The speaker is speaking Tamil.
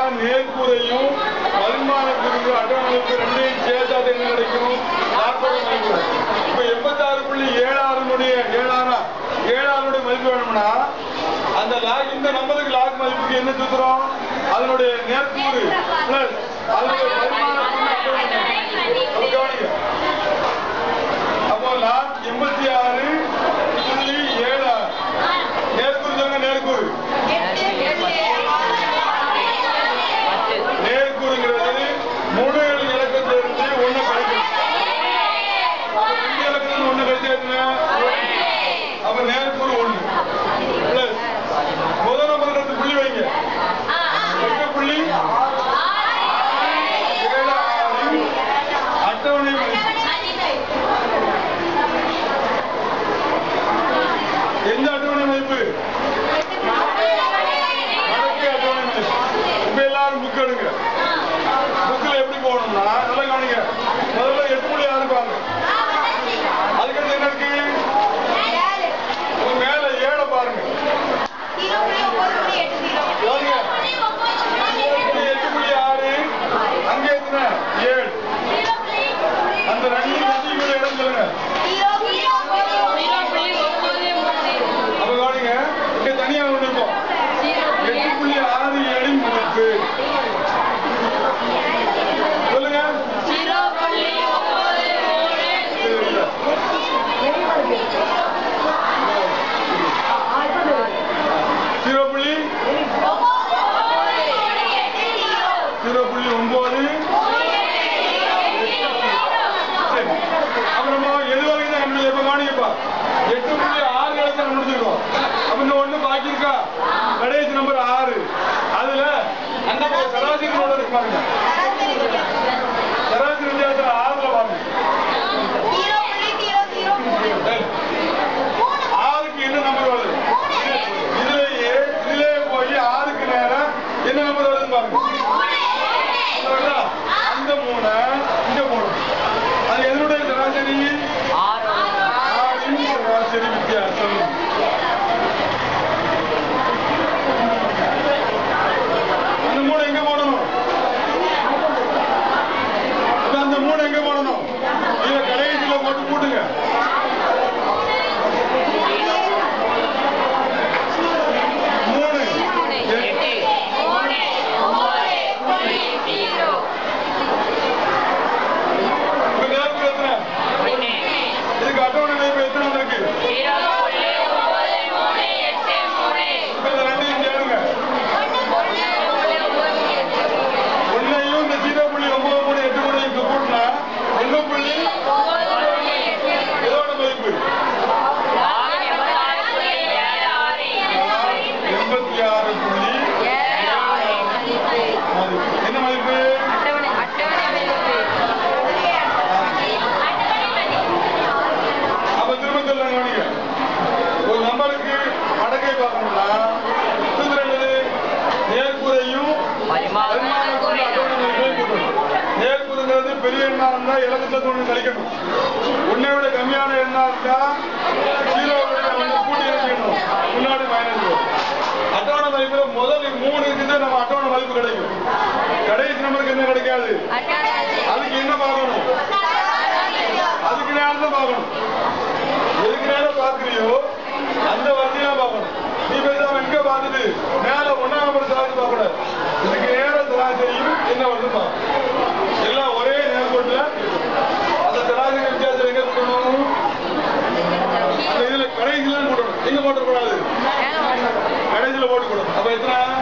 நேர்கூரையும் வருமானத்திற்கு அட்டவணைக்கு ரெண்டையும் சேர்த்தா அது என்ன கிடைக்கும் நாற்பது மதிப்பு இப்ப எண்பத்தாறு புள்ளி ஏழாறுனுடைய ஏழாறா ஏழாறுடைய மதிப்பு வேணும்னா அந்த லாக் இந்த நம்பருக்கு லாக் மதிப்புக்கு என்ன சுத்துறோம் அதனுடைய நேர்கூறு பிளஸ் அதனுடைய வருமானத்திற்கு அட்டவணை மதிப்பு. அப்ப கவனிங்க அப்போ லாக் எண்பத்தி ஆறு புள்ளி ஏழு ஆறு நேர்கூறு சொல்லுங்க நேர்கூறு நேர்கூறுங்கிறது மூணு இலக்கத்திலிருந்து ஒண்ணு கழிக்கணும் ரெண்டு இலக்கத்துல ஒண்ணு கழிச்சாச்சுன்னா அப்ப நேர்கூறு ஒண்ணு பிளஸ் முதல் நம்பர் ரெண்டு புள்ளி வைங்க எட்டு புள்ளி ஏழு ஆறு அட்டவணை மதிப்பு எந்த அட்டவணை மதிப்பு வடக்கு அட்டவணை மதிப்பு இப்ப எல்லாரும் புக் எடுங்க புக்ல எப்படி போகணும்னா நல்லா கவனிங்க முதல்ல எட்டு புள்ளி ஆறு பாருங்க அதுக்கடுத்து என்ன இருக்கு உங்க மேல ஏழை பாருங்க கவனிங்க இங்க எட்டு புள்ளி ஆறு அங்க எத்தனை ஏழு அந்த ரெண்டு கட்சிக்குள்ள இடம் சொல்லுங்க அப்ப கவனிங்க இங்க தனியா ஒண்ணு இருக்கும் எட்டு புள்ளி ஆறு ஏழின் மதிப்பு சொல்லுங்க ஜீரோ புள்ளி ஜீரோ புள்ளி ஒன்பது சரி. அப்புறமா எது வரைக்கும் தான் கண்டுபிடி எப்ப மாணிக்கப்பா எட்டு புள்ளி ஆறு வரைக்கும் தான் முடிச்சிருக்கோம் அப்ப இந்த ஒண்ணு பாக்கி இருக்கா கடைசி நம்பர் ஆறு அதுல அந்த பக்கம் சராசரி நோட இருக்கு பாருங்க சராசரி வித்தியாசம் ஆறுல பாருங்க சரி. ஆறுக்கு என்ன நம்பர் வருது இதுலயே இதுலயே போய் ஆறுக்கு நேரம் என்ன நம்பர் வருதுன்னு பாருங்க வருதா? அந்த மூணு இங்க மூணு அது எதனுடைய சராசரி ஆறின் சராசரி வித்தியாசம் அந்த மூணு எங்க போடணும் இப்ப அந்த மூணு எங்க போடணும் இத கடைசியில போட்டு கூட்டுங்க மூணு எட்டு இப்ப நேரத்துக்கு எத்தனை இதுக்கு அட்டவணை மதிப்பு எத்தனை வந்திருக்கு இப்ப இந்த ரெண்டையும் சேருங்க ஒன்னையும் இந்த ஜீரோ புள்ளி ஒன்பது மூணு எட்டு மூணு இங்க கூட்டினா ஒண்ணு புள்ளி இதோட மதிப்பு எண்பத்தி ஆறு புள்ளி மதிப்பு. என்ன மதிப்பு அப்ப திரும்ப சொல்ல கவனிங்க ஒரு நம்பருக்கு மடக்கை பார்க்கணும்னா சூத்திரம் என்னது நேர்குறையும் வருமானத்தோட அட்டவணை மதிப்பையும் கூட்டணும். நேர்குறைங்கிறது பெரிய எண்ணா இருந்தா இலக்கத்தை ஒண்ணு கழிக்கணும் ஒன்னை விட கம்மியான எண்ணா இருந்தா ஜீரோ ஒண்ணு கூட்டி இறக்கணும் முன்னாடி மைனஸ் அட்டவணை மதிப்புல முதல் மூணு இருக்குது நம்ம அட்டவணை மதிப்பு கிடைக்கும் கடைசி நம்பருக்கு என்ன கிடைக்காது அதுக்கு என்ன பார்க்கணும் அதுக்கு நேரம் தான் பார்க்கணும் எதுக்கு நேரம் பார்க்கறியோ அந்த வரிசையா பார்க்கணும் நீ பேசாம எங்க பார்த்துட்டு மேல ஒன்னாம் நம்பர் சராசரி பார்க்க கூடாது இதுக்கு நேரம் சராசரியும் என்ன வருது பார்க்கணும் எல்லாம் ஒரே நேர்கோட்டுல அந்த சராசரி வித்தியாசம் எங்க கூட்டணும் அந்த இதுல கடைசியில கூட்டணும் எங்க போட்டக்கூடாது கடைசியில போட்டுக்கணும் அப்ப எத்தனை